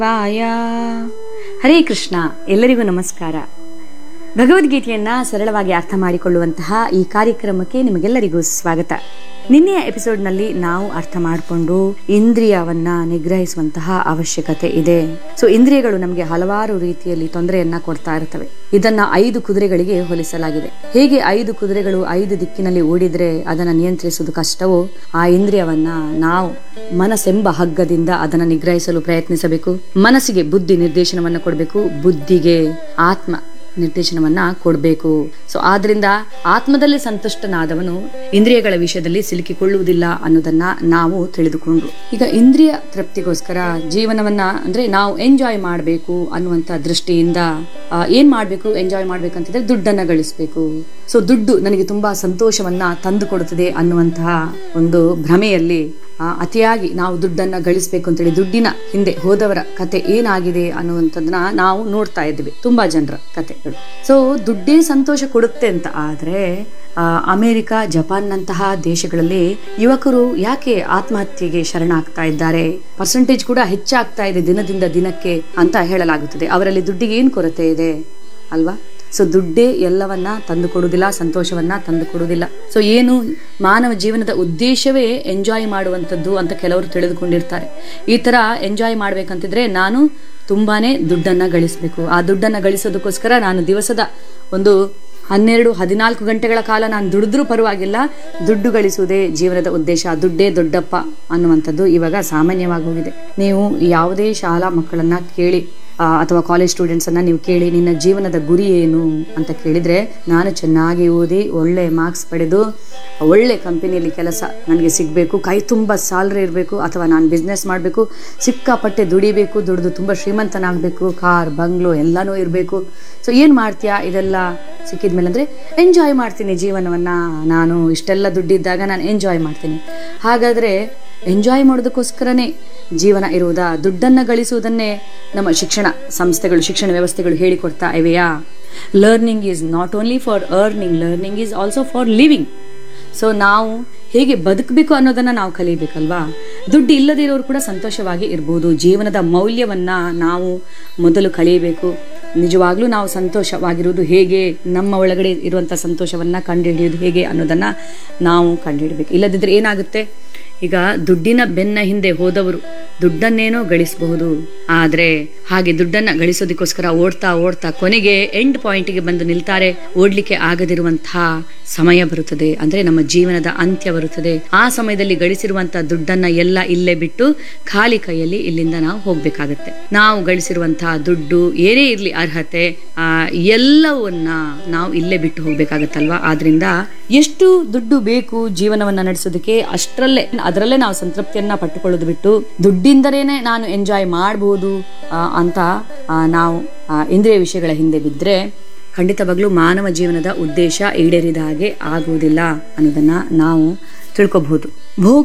ವಾಯ ಹರೇ ಕೃಷ್ಣ ಎಲ್ಲರಿಗೂ ನಮಸ್ಕಾರ ಭಗವದ್ಗೀತೆಯನ್ನ ಸರಳವಾಗಿ ಅರ್ಥ ಮಾಡಿಕೊಳ್ಳುವಂತಹ ಈ ಕಾರ್ಯಕ್ರಮಕ್ಕೆ ನಿಮಗೆಲ್ಲರಿಗೂ ಸ್ವಾಗತ ನಿನ್ನೆಯ ಎಪಿಸೋಡ್ನಲ್ಲಿ ನಾವು ಅರ್ಥ ಮಾಡಿಕೊಂಡು ಇಂದ್ರಿಯವನ್ನ ನಿಗ್ರಹಿಸುವಂತಹ ಅವಶ್ಯಕತೆ ಇದೆ ಸೊ ಇಂದ್ರಿಯಗಳು ನಮಗೆ ಹಲವಾರು ರೀತಿಯಲ್ಲಿ ತೊಂದರೆಯನ್ನ ಕೊಡ್ತಾ ಇರ್ತವೆ ಇದನ್ನ ಐದು ಕುದುರೆಗಳಿಗೆ ಹೋಲಿಸಲಾಗಿದೆ ಹೇಗೆ ಐದು ಕುದುರೆಗಳು ಐದು ದಿಕ್ಕಿನಲ್ಲಿ ಓಡಿದ್ರೆ ಅದನ್ನ ನಿಯಂತ್ರಿಸುವುದು ಕಷ್ಟವೋ ಆ ಇಂದ್ರಿಯವನ್ನ ನಾವು ಮನಸ್ಸೆಂಬ ಹಗ್ಗದಿಂದ ಅದನ್ನ ನಿಗ್ರಹಿಸಲು ಪ್ರಯತ್ನಿಸಬೇಕು ಮನಸ್ಸಿಗೆ ಬುದ್ಧಿ ನಿರ್ದೇಶನವನ್ನ ಕೊಡಬೇಕು ಬುದ್ಧಿಗೆ ಆತ್ಮ ನಿರ್ದೇಶನವನ್ನ ಕೊಡಬೇಕು ಸೊ ಆದ್ರಿಂದ ಆತ್ಮದಲ್ಲಿ ಸಂತುಷ್ಟನಾದವನು ಇಂದ್ರಿಯಗಳ ವಿಷಯದಲ್ಲಿ ಸಿಲುಕಿಕೊಳ್ಳುವುದಿಲ್ಲ ಅನ್ನೋದನ್ನ ನಾವು ತಿಳಿದುಕೊಂಡು ಈಗ ಇಂದ್ರಿಯ ತೃಪ್ತಿಗೋಸ್ಕರ ಜೀವನವನ್ನ ಅಂದ್ರೆ ನಾವು ಎಂಜಾಯ್ ಮಾಡಬೇಕು ಅನ್ನುವಂತ ದೃಷ್ಟಿಯಿಂದ ಆ, ಏನ್ ಮಾಡ್ಬೇಕು ಎಂಜಾಯ್ ಮಾಡ್ಬೇಕಂತಿದ್ರೆ ದುಡ್ಡನ್ನ ಗಳಿಸ್ಬೇಕು ಸೊ ದುಡ್ಡು ನನಗೆ ತುಂಬಾ ಸಂತೋಷವನ್ನ ತಂದು ಕೊಡುತ್ತದೆ ಅನ್ನುವಂತಹ ಒಂದು ಭ್ರಮೆಯಲ್ಲಿ ಆ, ಅತಿಯಾಗಿ ನಾವು ದುಡ್ಡನ್ನ ಗಳಿಸ್ಬೇಕು ಅಂತೇಳಿ ದುಡ್ಡಿನ ಹಿಂದೆ ಹೋದವರ ಕತೆ ಏನಾಗಿದೆ ಅನ್ನುವಂಥದ್ದನ್ನ ನಾವು ನೋಡ್ತಾ ಇದ್ವಿ ತುಂಬಾ ಜನರ ಕತೆಗಳು ಸೊ ದುಡ್ಡೇ ಸಂತೋಷ ಕೊಡುತ್ತೆ ಅಂತ ಆದ್ರೆ ಆ, ಅಮೆರಿಕ ಜಪಾನ್ನಂತಹ ದೇಶಗಳಲ್ಲಿ ಯುವಕರು ಯಾಕೆ ಆತ್ಮಹತ್ಯೆಗೆ ಶರಣಾಗ್ತಾ ಇದ್ದಾರೆ ಪರ್ಸೆಂಟೇಜ್ ಕೂಡ ಹೆಚ್ಚಾಗ್ತಾ ಇದೆ ದಿನದಿಂದ ದಿನಕ್ಕೆ ಅಂತ ಹೇಳಲಾಗುತ್ತದೆ ಅವರಲ್ಲಿ ದುಡ್ಡಿಗೆ ಏನು ಕೊರತೆ ಇದೆ ಅಲ್ವಾ ಸೊ ದುಡ್ಡೇ ಎಲ್ಲವನ್ನ ತಂದು ಕೊಡುವುದಿಲ್ಲ ಸಂತೋಷವನ್ನ ತಂದು ಕೊಡುವುದಿಲ್ಲ ಸೊ ಏನು ಮಾನವ ಜೀವನದ ಉದ್ದೇಶವೇ ಎಂಜಾಯ್ ಮಾಡುವಂಥದ್ದು ಅಂತ ಕೆಲವರು ತಿಳಿದುಕೊಂಡಿರ್ತಾರೆ ಈ ತರ ಎಂಜಾಯ್ ಮಾಡ್ಬೇಕಂತಿದ್ರೆ ನಾನು ತುಂಬಾನೇ ದುಡ್ಡನ್ನ ಗಳಿಸಬೇಕು ಆ ದುಡ್ಡನ್ನ ಗಳಿಸೋದಕ್ಕೋಸ್ಕರ ನಾನು ದಿವಸದ ಒಂದು ಹನ್ನೆರಡು ಹದಿನಾಲ್ಕು ಗಂಟೆಗಳ ಕಾಲ ನಾನು ದುಡಿದ್ರೂ ಪರವಾಗಿಲ್ಲ ದುಡ್ಡು ಗಳಿಸುವುದೇ ಜೀವನದ ಉದ್ದೇಶ ದುಡ್ಡೇ ದೊಡ್ಡಪ್ಪ ಅನ್ನುವಂಥದ್ದು ಇವಾಗ ಸಾಮಾನ್ಯವಾಗಿ ಹೋಗಿದೆ ನೀವು ಯಾವುದೇ ಶಾಲಾ ಮಕ್ಕಳನ್ನ ಕೇಳಿ ಆ, ಅಥವಾ ಕಾಲೇಜ್ ಸ್ಟೂಡೆಂಟ್ಸ್ ಅನ್ನ ನೀವು ಕೇಳಿ ನಿನ್ನ ಜೀವನದ ಗುರಿ ಏನು ಅಂತ ಕೇಳಿದ್ರೆ ನಾನು ಚೆನ್ನಾಗಿ ಓದಿ ಒಳ್ಳೆ ಮಾರ್ಕ್ಸ್ ಪಡೆದು ಒಳ್ಳೆ ಕಂಪನಿಯಲ್ಲಿ ಕೆಲಸ ನನಗೆ ಸಿಗಬೇಕು ಕೈ ತುಂಬ ಸ್ಯಾಲ್ರಿ ಇರಬೇಕು ಅಥವಾ ನಾನು ಬಿಸ್ನೆಸ್ ಮಾಡಬೇಕು ಸಿಕ್ಕಾಪಟ್ಟೆ ದುಡಿಬೇಕು ದುಡಿದು ತುಂಬ ಶ್ರೀಮಂತನಾಗಬೇಕು ಕಾರ್ ಬಂಗ್ಲೋ ಎಲ್ಲನೂ ಇರಬೇಕು ಸೊ ಏನು ಮಾಡ್ತೀಯಾ ಇದೆಲ್ಲ ಸಿಕ್ಕಿದ್ಮೇಲೆ ಅಂದರೆ ಎಂಜಾಯ್ ಮಾಡ್ತೀನಿ ಜೀವನವನ್ನು ನಾನು ಇಷ್ಟೆಲ್ಲ ದುಡ್ಡಿದ್ದಾಗ ನಾನು ಎಂಜಾಯ್ ಮಾಡ್ತೀನಿ ಹಾಗಾದರೆ ಎಂಜಾಯ್ ಮಾಡೋದಕ್ಕೋಸ್ಕರನೇ ಜೀವನ ಇರುವುದಾ ದುಡ್ಡನ್ನು ಗಳಿಸುವುದನ್ನೇ ನಮ್ಮ ಶಿಕ್ಷಣ ಸಂಸ್ಥೆಗಳು ಶಿಕ್ಷಣ ವ್ಯವಸ್ಥೆಗಳು ಹೇಳಿಕೊಡ್ತಾ ಇವೆಯಾ learning is not only for earning learning is also for living so ನಾವು ಹೇಗೆ ಬದುಕಬೇಕು ಅನ್ನೋದನ್ನ ನಾವು ಕಲಿಬೇಕಲ್ವಾ ದುಡ್ಡು ಇಲ್ಲದಿರೋರು ಕೂಡ ಸಂತೋಷವಾಗಿ ಇರ್ಬೋದು ಜೀವನದ ಮೌಲ್ಯವನ್ನ ನಾವು ಮೊದಲು ಕಲಿಯಬೇಕು ನಿಜವಾಗ್ಲೂ ನಾವು ಸಂತೋಷವಾಗಿರುವುದು ಹೇಗೆ ನಮ್ಮ ಒಳಗಡೆ ಇರುವಂಥ ಸಂತೋಷವನ್ನ ಕಂಡುಹಿಡಿಯೋದು ಹೇಗೆ ಅನ್ನೋದನ್ನ ನಾವು ಕಂಡುಹಿಡಬೇಕು ಇಲ್ಲದಿದ್ರೆ ಏನಾಗುತ್ತೆ ಈಗ ದುಡ್ಡಿನ ಬೆನ್ನ ಹಿಂದೆ ಹೋದವರು ದುಡ್ಡನ್ನೇನೋ ಗಳಿಸಬಹುದು ಆದ್ರೆ ಹಾಗೆ ದುಡ್ಡನ್ನ ಗಳಿಸೋದಕ್ಕೋಸ್ಕರ ಓಡ್ತಾ ಓಡ್ತಾ ಕೊನೆಗೆ ಎಂಡ್ ಪಾಯಿಂಟ್ಗೆ ಬಂದು ನಿಲ್ತಾರೆ ಓಡ್ಲಿಕ್ಕೆ ಆಗದಿರುವಂತಹ ಸಮಯ ಬರುತ್ತದೆ ಅಂದ್ರೆ ನಮ್ಮ ಜೀವನದ ಅಂತ್ಯ ಬರುತ್ತದೆ ಆ ಸಮಯದಲ್ಲಿ ಗಳಿಸಿರುವಂತಹ ದುಡ್ಡನ್ನ ಎಲ್ಲ ಇಲ್ಲೇ ಬಿಟ್ಟು ಖಾಲಿ ಕೈಯಲ್ಲಿ ಇಲ್ಲಿಂದ ನಾವು ಹೋಗ್ಬೇಕಾಗತ್ತೆ ನಾವು ಗಳಿಸಿರುವಂತಹ ದುಡ್ಡು ಏನೇ ಇರ್ಲಿ ಅರ್ಹತೆ ಆ ಎಲ್ಲವನ್ನ ನಾವು ಇಲ್ಲೇ ಬಿಟ್ಟು ಹೋಗ್ಬೇಕಾಗತ್ತಲ್ವಾ ಆದ್ರಿಂದ ಎಷ್ಟು ದುಡ್ಡು ಬೇಕು ಜೀವನವನ್ನ ನಡೆಸೋದಕ್ಕೆ ಅಷ್ಟರಲ್ಲೇ ಅದರಲ್ಲೇ ನಾವು ಸಂತೃಪ್ತಿಯನ್ನ ಪಟ್ಟುಕೊಳ್ಳೋದು ಬಿಟ್ಟು ದುಡ್ಡಿಂದರೇನೆ ನಾನು ಎಂಜಾಯ್ ಮಾಡಬಹುದು ಅಂತ ಆ, ನಾವು ಆ, ಇಂದ್ರಿಯ ವಿಷಯಗಳ ಹಿಂದೆ ಬಿದ್ದರೆ ಖಂಡಿತವಾಗ್ಲೂ ಮಾನವ ಜೀವನದ ಉದ್ದೇಶ ಈಡೇರಿದ ಹಾಗೆ ಆಗುವುದಿಲ್ಲ ಅನ್ನೋದನ್ನ ನಾವು ತಿಳ್ಕೊಬಹುದು ಭೋಗ